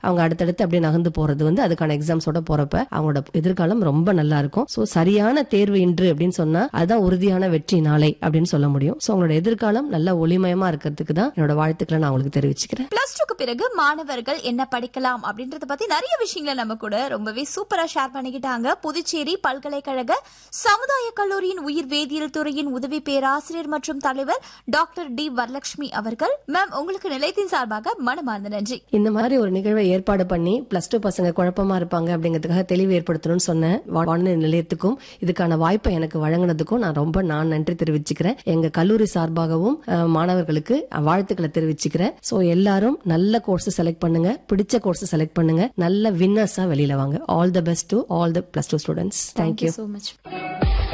அவங்க அடுத்தடுத்து அப்படியே நகர்ந்து போறது வந்து அதுக்கான எக்ஸாம்ஸோட போறப்ப அவங்களோட எதிர்காலம் ரொம்ப நல்லா இருக்கும் சோ சரியான தேர்வு இன்று அப்படின்னு சொன்னா அதுதான் உறுதியான வெற்றி நாளை அப்படின்னு சொல்ல முடியும் சோ அவங்களோட எதிர்காலம் நல்ல ஒளிமயமா இருக்கிறதுக்கு தான் என்னோட வாழ்த்துக்களை நான் உங்களுக்கு தெரிவிச்சுக்கிறேன் பிளஸ் டூக்கு பிறகு மாணவர்கள் என்ன படிக்கலாம் அப்படின்றத பத்தி நிறைய விஷயங்களை நம்ம கூட ரொம்பவே சூப்பரா ஷேர் பண்ணிக்கிட்டாங்க புதுச்சேரி பல்கலைக்கழக சமுதாய கல்லூரியின் உயிர் வேதியியல் துறையின் உதவி பேராசிரியர் மற்றும் தலைவர் டாக்டர் டி வரலட்சுமி அவர்கள் மேம் உங்களுக்கு நிலையத்தின் சார்பாக மனமார்ந்த நன்றி இந்த மாதிரி ஒரு நிகழ்வை ஏற்பாடு பண்ணி பிளஸ் டூ பசங்க குழப்பமா இருப்பாங்க அப்படிங்கிறதுக்காக தெளிவு ஏற்படுத்தணும்னு சொன்னேன் வா- வானொலி நிலையத்துக்கும் இதுக்கான வாய்ப்பை எனக்கு வழங்கினதுக்கும் நான் ரொம்ப நான் நன்றி தெரிவிச்சுக்கிறேன் எங்க கல்லூரி சார்பாகவும் அஹ், மாணவர்களுக்கு வாழ்த்துக்களை தெரிவிச்சுக்கிறேன் சோ எல்லாரும் நல்ல கோர்ஸ் செலக்ட் பண்ணுங்க பிடிச்ச கோர்ஸ் செலக்ட் பண்ணுங்க நல்ல வின்னர்ஸா வெளியில வாங்க all the best to all the plus two students thank you so much